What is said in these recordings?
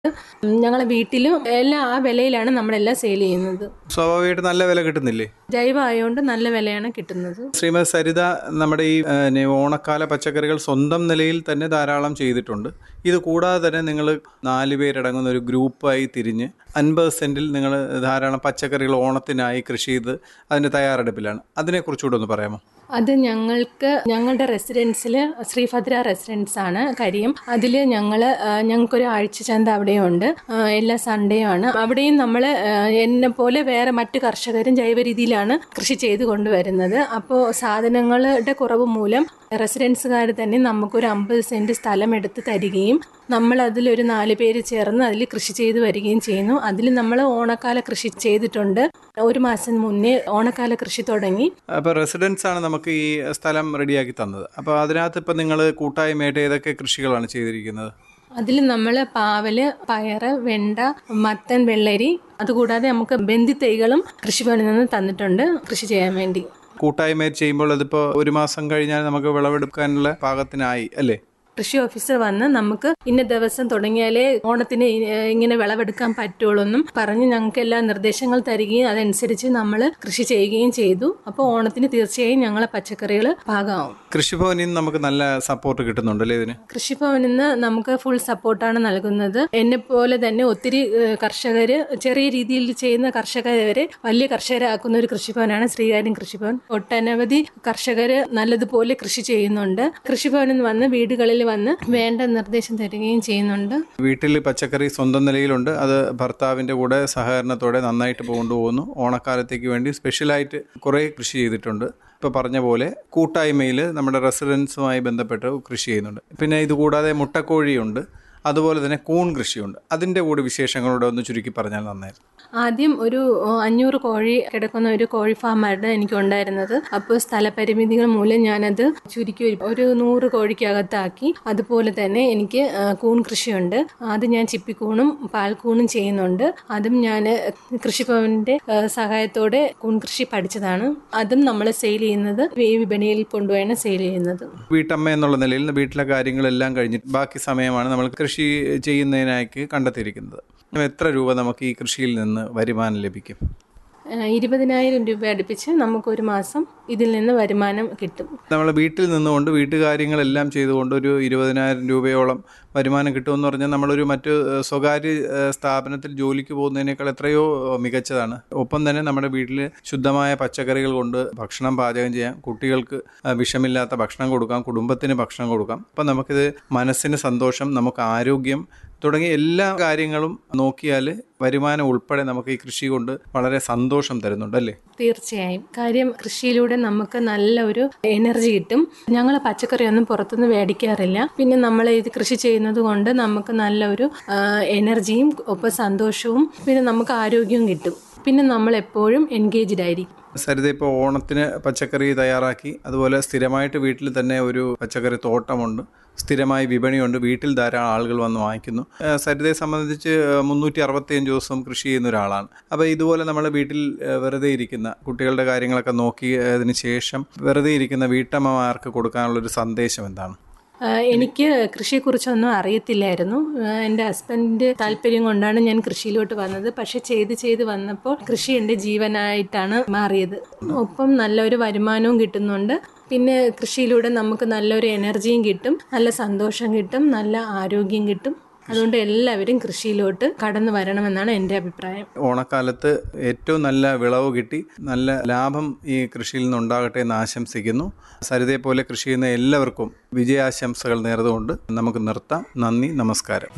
ഞങ്ങളെ വീട്ടിലും എല്ലാം ആ വിലയിലാണ് നമ്മളെല്ലാം സെയിൽ ചെയ്യുന്നത് സ്വാഭാവികമായിട്ട് നല്ല വില കിട്ടുന്നില്ലേ ജൈവ ആയതുകൊണ്ട് നല്ല വിലയാണ് കിട്ടുന്നത് ശ്രീമതി സരിത നമ്മുടെ ഈ ഏ, നെ- ഓണക്കാല പച്ചക്കറികൾ സ്വന്തം നിലയിൽ തന്നെ ധാരാളം ചെയ്തിട്ടുണ്ട് ഇത് കൂടാതെ തന്നെ നിങ്ങൾ നാല് പേരടങ്ങുന്ന ഒരു ഗ്രൂപ്പായി തിരിഞ്ഞ് അൻപത് സെൻറ്റിൽ നിങ്ങൾ ധാരാളം പച്ചക്കറികൾ ഓണത്തിനായി കൃഷി ചെയ്ത് അതിൻ്റെ തയ്യാറെടുപ്പിലാണ് അതിനെക്കുറിച്ചുകൂടെ ഒന്ന് പറയാമോ അത് ഞങ്ങൾക്ക് ഞങ്ങളുടെ റെസിഡൻസിൽ ശ്രീഭദ്ര റെസിഡൻസ് ആണ് കരിയം അതിൽ ഞങ്ങൾ ഞങ്ങൾക്കൊരു ആഴ്ച ചന്ത അവിടെയുണ്ട് ആ, എല്ലാ സൺഡേയും ആണ് അവിടെയും നമ്മൾ എന്നെ പോലെ വേറെ മറ്റു കർഷകരും ജൈവ രീതിയിലാണ് കൃഷി ചെയ്ത് കൊണ്ടുവരുന്നത് അപ്പോൾ സാധനങ്ങളുടെ കുറവ് മൂലം റെസിഡൻസുകാർ തന്നെ നമുക്കൊരു അമ്പത് സെൻറ്റ് സ്ഥലം എടുത്ത് തരികയും നമ്മൾ അതിലൊരു നാല് പേര് ചേർന്ന് അതിൽ കൃഷി ചെയ്ത് വരികയും ചെയ്യുന്നു അതിൽ നമ്മൾ ഓണക്കാല കൃഷി ചെയ്തിട്ടുണ്ട് ഒരു മാസം മുന്നേ ഓണക്കാല കൃഷി തുടങ്ങി അപ്പോൾ റെസിഡൻസ് ആണ് നമുക്ക് ഈ സ്ഥലം റെഡിയാക്കി തന്നത് അപ്പോൾ അതിനകത്ത് ഇപ്പം നിങ്ങൾ കൂട്ടായ്മയായിട്ട് ഏതൊക്കെ കൃഷികളാണ് ചെയ്തിരിക്കുന്നത് അതിൽ നമ്മൾ പാവല് പയറ് വെണ്ട മത്തൻ വെള്ളരി അതുകൂടാതെ നമുക്ക് ബന്ദി തൈകളും കൃഷിഭവനിൽ നിന്ന് തന്നിട്ടുണ്ട് കൃഷി ചെയ്യാൻ വേണ്ടി കൂട്ടായ്മയായിട്ട് ചെയ്യുമ്പോൾ അതിപ്പോൾ ഒരു മാസം കഴിഞ്ഞാൽ നമുക്ക് വിളവെടുക്കാനുള്ള പാകത്തിനായി അല്ലേ കൃഷി ഓഫീസർ വന്ന് നമുക്ക് ഇന്ന ദിവസം തുടങ്ങിയാലേ ഓണത്തിന് ഇ- ഇങ്ങനെ വിളവെടുക്കാൻ പറ്റുള്ളൂ എന്നും പറഞ്ഞ് ഞങ്ങൾക്ക് എല്ലാ നിർദ്ദേശങ്ങൾ തരികയും അതനുസരിച്ച് നമ്മൾ കൃഷി ചെയ്യുകയും ചെയ്തു അപ്പോൾ ഓണത്തിന് തീർച്ചയായും ഞങ്ങളെ പച്ചക്കറികൾ പാകമാവും കൃഷിഭവനിൽ നിന്ന് നമുക്ക് നല്ല സപ്പോർട്ട് കിട്ടുന്നുണ്ടല്ലേ ഇതിന് കൃഷിഭവനിൽ നിന്ന് നമുക്ക് ഫുൾ സപ്പോർട്ടാണ് നൽകുന്നത് എന്നെ പോലെ തന്നെ ഒത്തിരി കർഷകർ ചെറിയ രീതിയിൽ ചെയ്യുന്ന കർഷകരെ വരെ വലിയ കർഷകരാക്കുന്ന ഒരു കൃഷിഭവനാണ് ശ്രീകാര്യം കൃഷിഭവൻ ഒട്ടനവധി കർഷകർ നല്ലതുപോലെ കൃഷി ചെയ്യുന്നുണ്ട് കൃഷിഭവനിൽ നിന്ന് വന്ന് വീടുകളിൽ വന്ന് വേണ്ട നിർദ്ദേശം തരികയും ചെയ്യുന്നുണ്ട് വീട്ടിൽ പച്ചക്കറി സ്വന്തം നിലയിലുണ്ട് അത് ഭർത്താവിൻ്റെ കൂടെ സഹകരണത്തോടെ നന്നായിട്ട് കൊണ്ടുപോകുന്നു ഓണക്കാലത്തേക്ക് വേണ്ടി സ്പെഷ്യലായിട്ട് കുറേ കൃഷി ചെയ്തിട്ടുണ്ട് ഇപ്പോൾ പറഞ്ഞ പോലെ കൂട്ടായ്മയിൽ നമ്മുടെ റെസിഡൻസുമായി ബന്ധപ്പെട്ട് കൃഷി ചെയ്യുന്നുണ്ട് പിന്നെ ഇതുകൂടാതെ മുട്ടക്കോഴിയുണ്ട് അതുപോലെ തന്നെ കൂൺ കൃഷിയുണ്ട് അതിൻ്റെ കൂടി വിശേഷങ്ങളോടെ ഒന്ന് ചുരുക്കി പറഞ്ഞാൽ നന്നായിരുന്നു ആദ്യം ഒരു ഓ, അഞ്ഞൂറ് കോഴി കിടക്കുന്ന ഒരു കോഴി ഫാമായിരുന്നു എനിക്ക് ഉണ്ടായിരുന്നത് അപ്പോൾ സ്ഥലപരിമിതികൾ മൂലം ഞാനത് ചുരുക്കി ഒരു- ഒരു നൂറ് കോഴിക്കകത്താക്കി അതുപോലെ തന്നെ എനിക്ക് ആ, കൂൺ കൃഷിയുണ്ട് അത് ഞാൻ ചിപ്പിക്കൂണും പാൽക്കൂണും ചെയ്യുന്നുണ്ട് അതും ഞാൻ കൃഷിഭവന്റെ ആ, സഹായത്തോടെ കൂൺ കൃഷി പഠിച്ചതാണ് അതും നമ്മൾ സെയിൽ ചെയ്യുന്നത് ഈ വിപണിയിൽ കൊണ്ടുപോയാണ് സെയിൽ ചെയ്യുന്നത് വീട്ടമ്മ എന്നുള്ള നിലയിൽ വീട്ടിലെ കാര്യങ്ങളെല്ലാം കഴിഞ്ഞിട്ട് ബാക്കി സമയമാണ് നമ്മൾ കൃഷി ചെയ്യുന്നതിനായി കണ്ടെത്തിയിരിക്കുന്നത് എത്ര രൂപ നമുക്ക് ഈ കൃഷിയിൽ നിന്ന് വരുമാനം ലഭിക്കും ആ, ഇരുപതിനായിരം രൂപ അടുപ്പിച്ച് നമുക്കൊരു മാസം ഇതിൽ നിന്ന് വരുമാനം കിട്ടും നമ്മൾ വീട്ടിൽ നിന്നുകൊണ്ട് വീട്ടുകാര്യങ്ങളെല്ലാം ചെയ്തുകൊണ്ട് ഒരു ഇരുപതിനായിരം രൂപയോളം വരുമാനം കിട്ടുമെന്ന് പറഞ്ഞാൽ നമ്മളൊരു മറ്റ് ഏഹ്, സ്വകാര്യ ഏഹ്, സ്ഥാപനത്തിൽ ജോലിക്ക് പോകുന്നതിനേക്കാൾ എത്രയോ ഏഹ്, മികച്ചതാണ് ഒപ്പം തന്നെ നമ്മുടെ വീട്ടിൽ ശുദ്ധമായ പച്ചക്കറികൾ കൊണ്ട് ഭക്ഷണം പാചകം ചെയ്യാം കുട്ടികൾക്ക് ഏഹ്, വിഷമില്ലാത്ത ഭക്ഷണം കൊടുക്കാം കുടുംബത്തിന് ഭക്ഷണം കൊടുക്കാം അപ്പം നമുക്കിത് മനസ്സിന് സന്തോഷം നമുക്ക് ആരോഗ്യം തുടങ്ങിയ എല്ലാ കാര്യങ്ങളും നോക്കിയാൽ വരുമാനം ഉൾപ്പെടെ നമുക്ക് ഈ കൃഷി കൊണ്ട് വളരെ സന്തോഷം തരുന്നുണ്ട് അല്ലേ തീർച്ചയായും കാര്യം കൃഷിയിലൂടെ നമുക്ക് നല്ല ഒരു എനർജി കിട്ടും ഞങ്ങൾ പച്ചക്കറിയൊന്നും പുറത്തുനിന്ന് മേടിക്കാറില്ല പിന്നെ നമ്മൾ ഇത് കൃഷി ചെയ്യുന്നത് കൊണ്ട് നമുക്ക് നല്ലൊരു ആ, എനർജിയും ഒപ്പം സന്തോഷവും പിന്നെ നമുക്ക് ആരോഗ്യവും കിട്ടും പിന്നെ നമ്മൾ എപ്പോഴും എൻഗേജ്ഡ് ആയിരിക്കും സരിത ഇപ്പോൾ ഓണത്തിന് പച്ചക്കറി തയ്യാറാക്കി അതുപോലെ സ്ഥിരമായിട്ട് വീട്ടിൽ തന്നെ ഒരു പച്ചക്കറി തോട്ടമുണ്ട് സ്ഥിരമായി വിപണിയുണ്ട് വീട്ടിൽ ധാരാളം ആളുകൾ വന്ന് വാങ്ങിക്കുന്നു ഏഹ് സരിതയെ സംബന്ധിച്ച് മുന്നൂറ്റി അറുപത്തിയഞ്ച് ദിവസം കൃഷി ചെയ്യുന്ന ഒരാളാണ് അപ്പോൾ ഇതുപോലെ നമ്മൾ വീട്ടിൽ ഏഹ് വെറുതെ ഇരിക്കുന്ന കുട്ടികളുടെ കാര്യങ്ങളൊക്കെ നോക്കി അതിന് ശേഷം വെറുതെ ഇരിക്കുന്ന വീട്ടമ്മമാർക്ക് കൊടുക്കാനുള്ളൊരു സന്ദേശം എന്താണ് ആ, എനിക്ക് കൃഷിയെക്കുറിച്ചൊന്നും അറിയത്തില്ലായിരുന്നു ആ, എൻ്റെ ഹസ്ബൻഡിൻ്റെ താല്പര്യം കൊണ്ടാണ് ഞാൻ കൃഷിയിലോട്ട് വന്നത് പക്ഷെ ചെയ്ത് ചെയ്ത് വന്നപ്പോൾ കൃഷി എൻ്റെ ജീവനായിട്ടാണ് മാറിയത് ഒപ്പം നല്ലൊരു വരുമാനവും കിട്ടുന്നുണ്ട് പിന്നെ കൃഷിയിലൂടെ നമുക്ക് നല്ലൊരു എനർജിയും കിട്ടും നല്ല സന്തോഷം കിട്ടും നല്ല ആരോഗ്യം കിട്ടും അതുകൊണ്ട് എല്ലാവരും കൃഷിയിലോട്ട് കടന്നു വരണമെന്നാണ് എൻ്റെ അഭിപ്രായം ഓണക്കാലത്ത് ഏറ്റവും നല്ല വിളവ് കിട്ടി നല്ല ലാഭം ഈ കൃഷിയിൽ നിന്നുണ്ടാകട്ടെ എന്ന് ആശംസിക്കുന്നു സരിതയെ പോലെ കൃഷി ചെയ്യുന്ന എല്ലാവർക്കും വിജയാശംസകൾ നേർന്നുകൊണ്ട് നമുക്ക് നിർത്താം നന്ദി നമസ്കാരം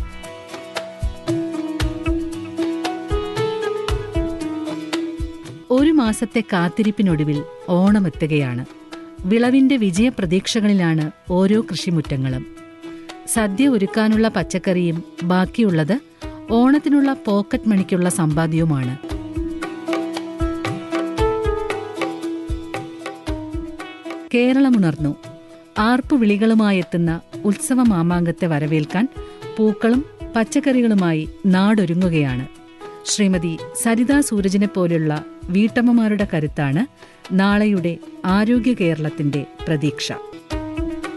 ഒരു മാസത്തെ കാത്തിരിപ്പിനൊടുവിൽ ഓണമെത്തുകയാണ് വിളവിന്റെ വിജയപ്രതീക്ഷകളിലാണ് ഓരോ കൃഷിമുറ്റങ്ങളും സദ്യ ഒരുക്കാനുള്ള പച്ചക്കറിയും ബാക്കിയുള്ളത് ഓണത്തിനുള്ള പോക്കറ്റ് മണിക്കുള്ള സമ്പാദ്യവുമാണ് കേരളമുണർന്നു ആർപ്പുവിളികളുമായെത്തുന്ന ഉത്സവ മാമാങ്കത്തെ വരവേൽക്കാൻ പൂക്കളും പച്ചക്കറികളുമായി നാടൊരുങ്ങുകയാണ് ശ്രീമതി സരിതാ സൂരജിനെ പോലുള്ള വീട്ടമ്മമാരുടെ കരുത്താണ് നാളെയുടെ ആരോഗ്യ കേരളത്തിന്റെ പ്രതീക്ഷ